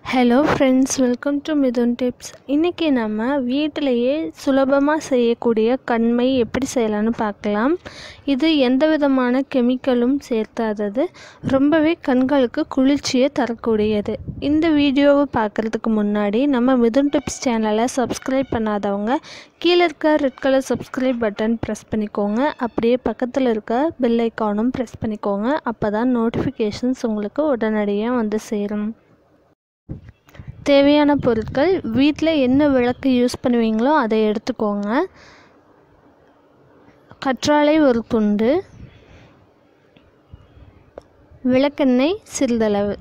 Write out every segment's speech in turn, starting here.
hello friends welcome to Mithun tips இன்றைக்கி நம்ம வீட்டிலையே சுலபமாக செய்யக்கூடிய கண்மை எப்படி செய்யலாம்னு பார்க்கலாம் இது எந்த விதமான கெமிக்கலும் சேர்த்தாதது ரொம்பவே கண்களுக்கு குளிர்ச்சியை தரக்கூடியது இந்த வீடியோவை பார்க்குறதுக்கு முன்னாடி நம்ம மிதுன் டிப்ஸ் சேனலை சப்ஸ்கிரைப் பண்ணாதவங்க கீழே இருக்க red colour subscribe button press பண்ணிக்கோங்க அப்படியே பக்கத்தில் இருக்க பெல் ஐக்கானும் ப்ரெஸ் பண்ணிக்கோங்க அப்போ தான் நோட்டிஃபிகேஷன்ஸ் உங்களுக்கு உடனடியாக வந்து சேரும் தேவையான பொருட்கள் வீட்டில் என்ன விளக்கு யூஸ் பண்ணுவீங்களோ அதை எடுத்துக்கோங்க கற்றாழை ஒரு துண்டு விளக்கெண்ணெய் சிறிதளவு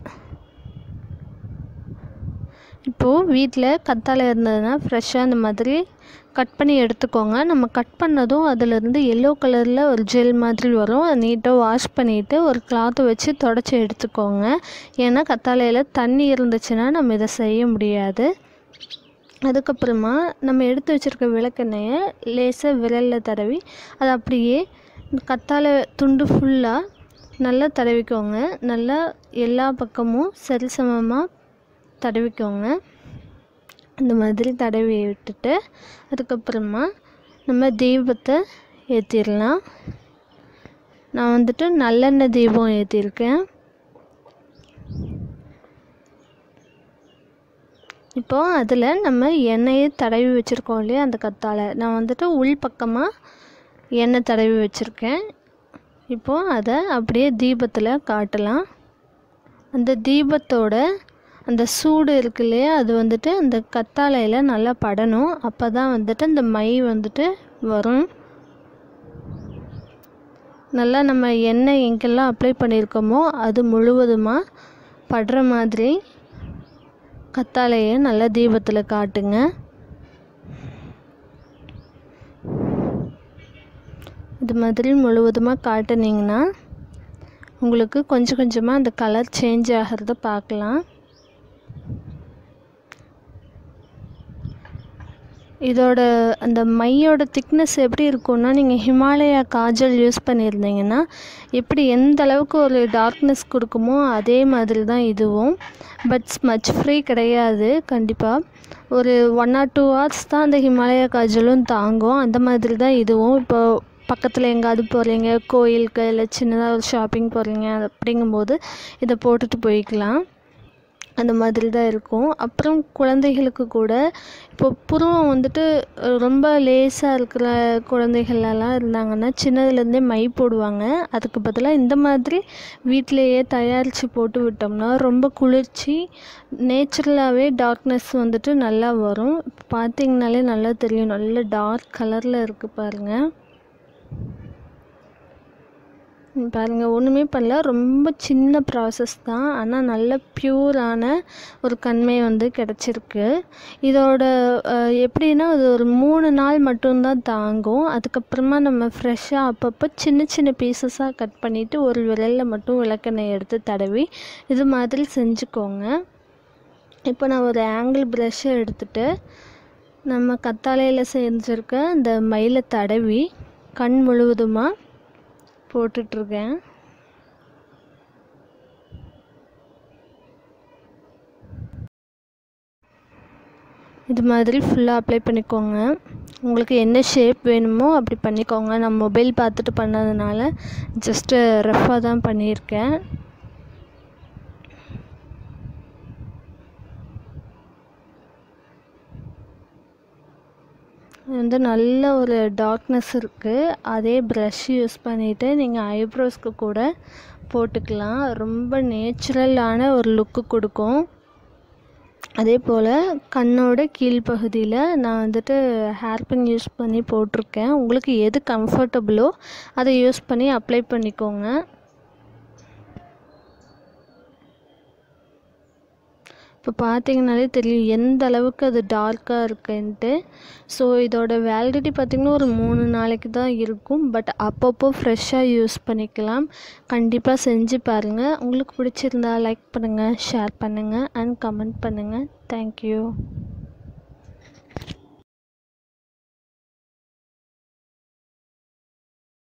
இப்போது வீட்டில் கத்தாழை இருந்ததுன்னா ஃப்ரெஷ்ஷாக இந்த மாதிரி கட் பண்ணி எடுத்துக்கோங்க நம்ம கட் பண்ணதும் அதிலிருந்து எல்லோ கலரில் ஒரு ஜெல் மாதிரி வரும் அதை நீட்டாக வாஷ் பண்ணிவிட்டு ஒரு கிளாத்தை வச்சு தொடச்சி எடுத்துக்கோங்க ஏன்னா கத்தாழையில் தண்ணி இருந்துச்சுன்னா நம்ம இதை செய்ய முடியாது அதுக்கப்புறமா நம்ம எடுத்து வச்சுருக்க விளக்கெண்ணெயை லேசாக விரலில் தடவி அதை அப்படியே கத்தாழை துண்டு ஃபுல்லாக நல்லா தடவிக்கோங்க நல்லா எல்லா பக்கமும் சரிசமமாக தடவிக்கோங்க இந்த மாதிரி தடவி விட்டுட்டு அதுக்கப்புறமா நம்ம தீபத்தை ஏற்றிடலாம் நான் வந்துட்டு நல்லெண்ணெய் தீபம் ஏற்றிருக்கேன் இப்போது அதில் நம்ம எண்ணெயை தடவி வச்சுருக்கோம் இல்லையா அந்த கத்தாழை நான் வந்துட்டு உள் பக்கமாக எண்ணெய் தடவி வச்சுருக்கேன் இப்போது அதை அப்படியே தீபத்தில் காட்டலாம் அந்த தீபத்தோட அந்த சூடு இருக்கு இல்லையா அது வந்துட்டு அந்த கத்தாழையில் நல்லா படணும் அப்போ தான் வந்துட்டு அந்த மை வந்துட்டு வரும் நல்லா நம்ம எண்ணெய் எங்கெல்லாம் அப்ளை பண்ணியிருக்கோமோ அது முழுவதுமாக படுற மாதிரி கத்தாழையை நல்லா தீபத்தில் காட்டுங்க இது மாதிரி முழுவதுமாக காட்டுனீங்கன்னா உங்களுக்கு கொஞ்சம் கொஞ்சமாக அந்த கலர் சேஞ்ச் ஆகிறத பார்க்கலாம் இதோட அந்த மையோட திக்னஸ் எப்படி இருக்கும்னா நீங்கள் ஹிமாலயா காஜல் யூஸ் பண்ணியிருந்தீங்கன்னா எப்படி எந்த அளவுக்கு ஒரு டார்க்னஸ் கொடுக்குமோ அதே மாதிரி தான் இதுவும் பட் ஸ்மச் ஃப்ரீ கிடையாது கண்டிப்பாக ஒரு ஒன் ஆர் டூ ஹவர்ஸ் தான் அந்த ஹிமாலயா காஜலும் தாங்கும் அந்த மாதிரி தான் இதுவும் இப்போ பக்கத்தில் எங்காவது போகிறீங்க கோயிலுக்கு இல்லை சின்னதாக ஒரு ஷாப்பிங் போகிறீங்க அப்படிங்கும்போது இதை போட்டுட்டு போய்க்கலாம் அந்த மாதிரி தான் இருக்கும் அப்புறம் குழந்தைகளுக்கு கூட இப்போ புருவம் வந்துட்டு ரொம்ப லேசாக இருக்கிற குழந்தைகளெல்லாம் இருந்தாங்கன்னா சின்னதுலேருந்தே மை போடுவாங்க அதுக்கு பதிலாக இந்த மாதிரி வீட்டிலையே தயாரித்து போட்டு விட்டோம்னா ரொம்ப குளிர்ச்சி நேச்சுரலாகவே டார்க்னஸ் வந்துட்டு நல்லா வரும் பார்த்திங்கனாலே நல்லா தெரியும் நல்ல டார்க் கலரில் இருக்குது பாருங்கள் பாருங்கள் ஒன்றுமே பண்ணல ரொம்ப சின்ன ப்ராசஸ் தான் ஆனால் நல்ல ப்யூரான ஒரு கண்மை வந்து கிடச்சிருக்கு இதோட எப்படின்னா அது ஒரு மூணு நாள் மட்டும்தான் தாங்கும் அதுக்கப்புறமா நம்ம ஃப்ரெஷ்ஷாக அப்பப்போ சின்ன சின்ன பீசஸாக கட் பண்ணிவிட்டு ஒரு விரலில் மட்டும் விளக்கெண்ணெய் எடுத்து தடவி இது மாதிரி செஞ்சுக்கோங்க இப்போ நான் ஒரு ஆங்கிள் ப்ரஷ்ஷை எடுத்துகிட்டு நம்ம கத்தாழையில் செஞ்சுருக்க அந்த மயிலை தடவி கண் முழுவதுமாக போட்டுட்ருக்கேன் இது மாதிரி ஃபுல்லாக அப்ளை பண்ணிக்கோங்க உங்களுக்கு என்ன ஷேப் வேணுமோ அப்படி பண்ணிக்கோங்க நான் மொபைல் பார்த்துட்டு பண்ணதுனால ஜஸ்ட்டு ரஃப்பாக தான் பண்ணியிருக்கேன் வந்து நல்ல ஒரு டார்க்னஸ் இருக்குது அதே ப்ரஷ் யூஸ் பண்ணிவிட்டு நீங்கள் ஐப்ரோஸ்க்கு கூட போட்டுக்கலாம் ரொம்ப நேச்சுரலான ஒரு லுக்கு கொடுக்கும் அதே போல் கண்ணோட கீழ்ப்பகுதியில் நான் வந்துட்டு ஹேர் பின் யூஸ் பண்ணி போட்டிருக்கேன் உங்களுக்கு எது கம்ஃபர்டபுளோ அதை யூஸ் பண்ணி அப்ளை பண்ணிக்கோங்க இப்போ பார்த்தீங்கனாலே தெரியும் எந்த அளவுக்கு அது டார்க்காக இருக்குன்ட்டு ஸோ இதோட வேலிடிட்டி பார்த்திங்கன்னா ஒரு மூணு நாளைக்கு தான் இருக்கும் பட் அப்பப்போ ஃப்ரெஷ்ஷாக யூஸ் பண்ணிக்கலாம் கண்டிப்பாக செஞ்சு பாருங்கள் உங்களுக்கு பிடிச்சிருந்தா லைக் பண்ணுங்கள் ஷேர் பண்ணுங்கள் அண்ட் கமெண்ட் பண்ணுங்கள் தேங்க்யூ